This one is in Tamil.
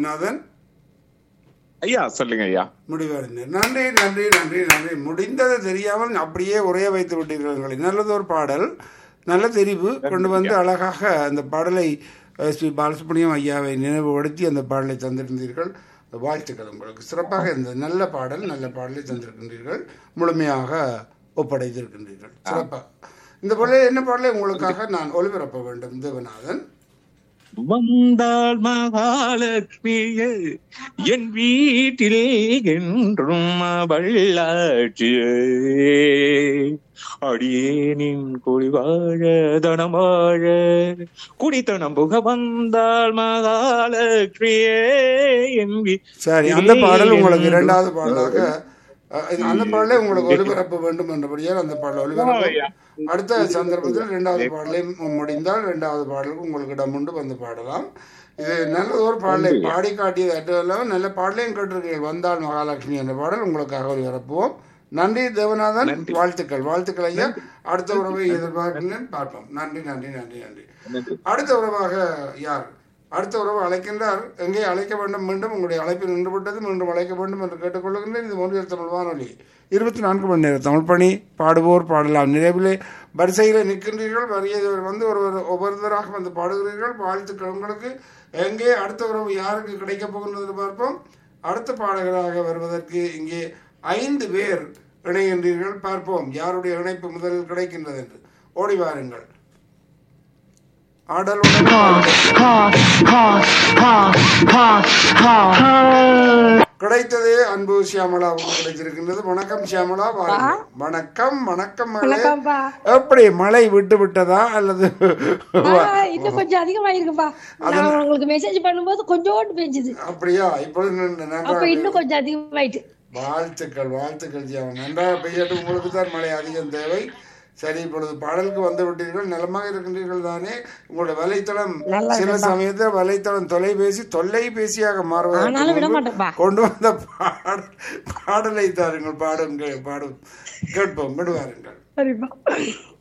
தேவநாதன் ஐயா சொல்லுங்க ஐயா முடிவடைந்தேன் நன்றி நன்றி நன்றி நன்றி முடிந்தது தெரியாமல் அப்படியே உரைய வைத்து விட்டீர்கள் எங்களை. நல்லதொரு பாடல் நல்ல தெரிவு கொண்டு வந்து அழகாக அந்த பாடலை அஹ், ஸ்ரீ பாலசுப்ரமணியம் ஐயாவை நினைவுபடுத்தி அந்த பாடலை தந்திருந்தீர்கள் வாழ்த்துக்கள் உங்களுக்கு சிறப்பாக இருந்தது நல்ல பாடல் நல்ல பாடலை தந்திருக்கின்றீர்கள் முழுமையாக ஒப்படைத்திருக்கின்றீர்கள் சிறப்பாக இந்த பாடலை என்ன பாடலை உங்களுக்காக நான் ஒளிபரப்ப வேண்டும் தேவநாதன் வந்தாள் மகாலட்சுமியே என் வீட்டில் என்றும் அவள்ளாட்சியே அடியேனின் குடி வாழ தனம் வாழ குடித்தனம் புக வந்தாள் மகாலட்சுமியே என் சரி அந்த பாடல் உங்களுக்கு இரண்டாவது பாடலாக அஹ், இது- அந்த பாடலை உங்களுக்கு ஒளிபரப்ப வேண்டும் என்றபடியால் அந்த பாடலை ஒளிபரப்பு அடுத்த சந்தர்ப்பத்தில் இரண்டாவது பாடலை மு- முடிந்தால் இரண்டாவது பாடலுக்கு உங்களுக்கு இடம் உண்டு வந்து பாடலாம் இது நல்ல ஒரு பாடலை பாடி காட்டியது அட்டெல்லாம் நல்ல பாடலையும் கேட்டிருக்கீர்கள் வந்தால் மகாலட்சுமி என்ற பாடல் உங்களுக்காக ஒளிபரப்புவோம் நன்றி தேவநாதன் வாழ்த்துக்கள் வாழ்த்துக்கள் ஐயா அடுத்த உறவை எதிர்பார்க்கிறேன் பார்ப்போம் நன்றி நன்றி நன்றி நன்றி அடுத்த உறவாக யார் அடுத்த உறவு அழைக்கின்றார் எங்கே அழைக்க வேண்டும் மீண்டும் உங்களுடைய அழைப்பில் நின்றுவிட்டது மீண்டும் அழைக்க வேண்டும் என்று கேட்டுக்கொள்கின்றேன் இது மொழியல் தமிழ் வானொலி இருபத்தி நான்கு மணி நேரம் தமிழ் பணி பாடுவோர் பாடலாம் நிறைவிலே வரிசையில் நிற்கின்றீர்கள் வரியவர் வந்து ஒருவர் ஒவ்வொருத்தராக வந்து பாடுகிறீர்கள் வாழ்த்துக்கள் உங்களுக்கு எங்கே அடுத்த உறவு யாருக்கு கிடைக்கப் போகின்றது பார்ப்போம் அடுத்த பாடகராக வருவதற்கு இங்கே ஐந்து பேர் இணைகின்றீர்கள் பார்ப்போம் யாருடைய இணைப்பு முதலில் கிடைக்கின்றது என்று ஓடி வாருங்கள் ஆடலுடன் கிடைத்தது அன்பு சியாமலாவுக்கு கிடைத்திருக்கின்றது வணக்கம் சியாமலா வாருங்கள் வணக்கம் வணக்கம் மகளே வணக்கம்ப்பா. எப்படி மழை விட்டு விட்டதா அல்லது ஆ, இன்னும் கொஞ்சம் அதிகமாயிருக்குப்பா நான் உங்களுக்கு மெசேஜ் பண்ணும்போது கொஞ்சோண்டு பெஞ்சுது அப்படியா இப்பொழுது நன்- அப்ப நன்றாக இன்னும் கொஞ்சம் அதிகமாயிட்டு வாழ்த்துக்கள் வாழ்த்துக்கள் ஜியாமன் நன்றாக பெய்யட்டும் உங்களுக்கு தான் மழை அதிகம் தேவை சரி இப்பொழுது பாடலுக்கு வந்து விட்டீர்கள் நலமாக இருக்கின்றீர்கள் தானே உங்களுடைய வலைத்தளம் நல்லா சில சமயத்தில் வலைத்தளம் தொலைபேசி தொல்லைபேசியாக ஆனாலும் விட மாறுவதற்கு மாட்டேன்ப்பா. முன்பு கொண்டு வந்த பாடல் பாடலை தாருங்கள் பாடுங்கள் பாடும் கேட்போம் விடுவாருங்கள் சரிப்பா